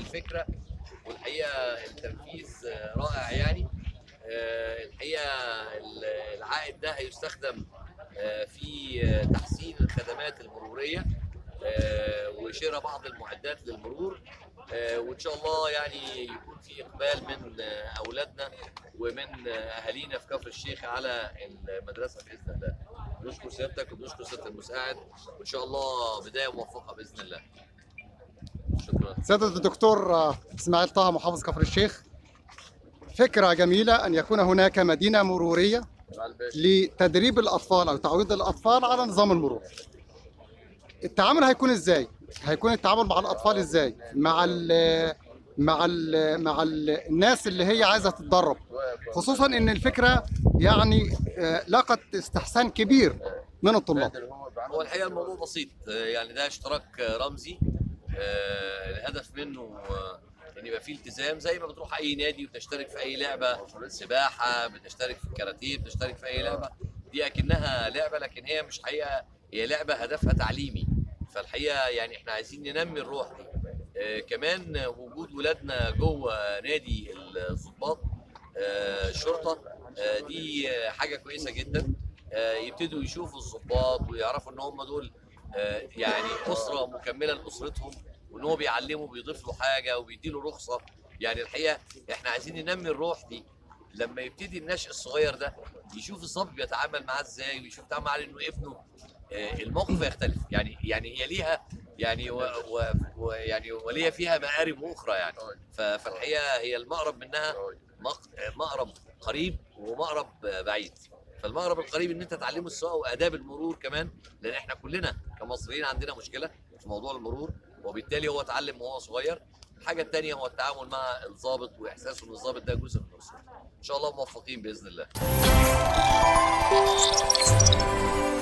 الفكره والحقيقه التنفيذ آه، رائع يعني آه، الحقيقه ال- العائد ده هيستخدم آه، في آه، تحسين الخدمات المروريه آه، وشراء بعض المعدات للمرور آه، وان شاء الله يعني يكون في اقبال من آه، اولادنا ومن آه، اهالينا في كفر الشيخ على المدرسه باذن الله. نشكر سيادتك ونشكر سياده المساعد وان شاء الله بدايه موفقه باذن الله. شكرا. سيادة الدكتور آه، اسماعيل طه محافظ كفر الشيخ فكرة جميلة أن يكون هناك مدينة مرورية لتدريب الأطفال أو تعويض الأطفال على نظام المرور التعامل هيكون إزاي؟ هيكون التعامل مع الأطفال إزاي؟ مع ال مع ال مع ال الناس اللي هي عايزة تتدرب خصوصا إن الفكرة يعني آه، لقت استحسان كبير من الطلاب هو الحقيقه الموضوع بسيط آه، يعني ده اشتراك آه، رمزي آه، الهدف منه آه، ان يبقى فيه التزام زي ما بتروح اي نادي وتشترك في اي لعبه سباحه بتشترك في الكاراتيه بتشترك في اي لعبه دي اكنها لعبه لكن هي مش حقيقه هي لعبه هدفها تعليمي فالحقيقه يعني احنا عايزين ننمي الروح دي آه، كمان آه، وجود ولادنا جوه نادي الضباط آه، الشرطه آه، دي آه، حاجه كويسه جدا آه، يبتدوا يشوفوا الضباط ويعرفوا ان هم دول آه، يعني اسره مكمله لاسرتهم وان هو بيعلمه بيضيف له حاجه وبيدي له رخصه يعني الحقيقه احنا عايزين ننمي الروح دي لما يبتدي النشء الصغير ده يشوف الظابط بيتعامل معاه ازاي ويشوف يتعامل معاه انه ابنه آه، الموقف يختلف يعني يعني هي ليها يعني و و و يعني وليها فيها مآرب اخرى يعني ف- فالحقيقه هي المقرب منها مق- مقرب قريب ومقرب بعيد فالمقرب القريب ان انت تعلمه السواقه واداب المرور كمان لان احنا كلنا كمصريين عندنا مشكله في موضوع المرور وبالتالي هو اتعلم وهو صغير الحاجه الثانيه هو التعامل مع الضابط واحساسه ان الضابط ده جزء من اسرته ان شاء الله موفقين باذن الله